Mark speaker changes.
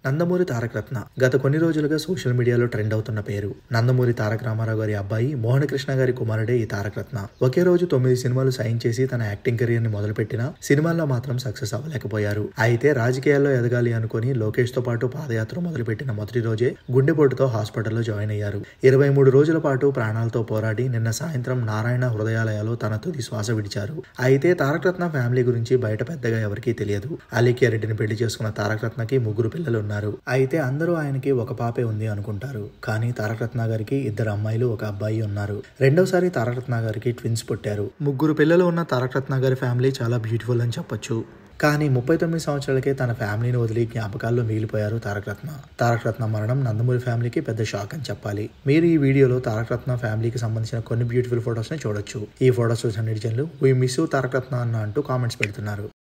Speaker 1: నందమూరి తారక రత్న గత కొన్ని రోజులుగా సోషల్ మీడియాలో ట్రెండ్ అవుతున్న పేరు నందమూరి తారక రామారావు గారి అబ్బాయి మోహన కృష్ణ గారి కుమారుడే ఈ తారక రత్న ఒకే రోజు తొమ్మిది సినిమాలు సైన్ చేసి తన యాక్టింగ్ కెరీర్ ని మొదలుపెట్టిన సినిమాల్లో మాత్రం సక్సెస్ అవ్వలేకపోయారు అయితే రాజకీయాల్లో ఎదగాలి అనుకుని లోకేష్ తో పాటు పాదయాత్ర మొదలుపెట్టిన మొదటి రోజే గుండెపోటుతో హాస్పిటల్లో జాయిన్ అయ్యారు ఇరవై మూడు రోజుల పాటు ప్రాణాలతో పోరాడి నిన్న సాయంత్రం నారాయణ హృదయాలయాలో తన తుది శ్వాస విడిచారు అయితే తారక రత్న ఫ్యామిలీ గురించి బయట పెద్దగా ఎవరికీ తెలియదు అలీకియా రెడ్డిని పెళ్లి చేసుకున్న తారక రత్నకి ముగ్గురు పిల్లలు ఉన్నారు అయితే అందరూ ఆయనకి ఒక పాపే ఉంది అనుకుంటారు కానీ తారక రత్న గారికి ఇద్దరు అమ్మాయిలు ఒక అబ్బాయి ఉన్నారు రెండోసారి తారక రత్న గారికి ట్విన్స్ పుట్టారు ముగ్గురు పిల్లలు ఉన్న తారక రత్న గారి ఫ్యామిలీ చాలా బ్యూటిఫుల్ అని చెప్పొచ్చు కానీ ముప్పై తొమ్మిది సంవత్సరాలకే తన ఫ్యామిలీని వదిలి జ్ఞాపకాల్లో మిగిలిపోయారు తారక రత్న తారక రత్న మరణం నందమూరి ఫ్యామిలీకి పెద్ద షాక్ అని చెప్పాలి మీరు ఈ వీడియోలో తారక రత్న ఫ్యామిలీకి సంబంధించిన కొన్ని బ్యూటిఫుల్ ఫొటోస్ ని చూడొచ్చు ఈ ఫొటోస్ చూసిన నెటిజన్లు వీ మిస్ తారక రత్న అన్న అంటూ కామెంట్స్ పెడుతున్నారు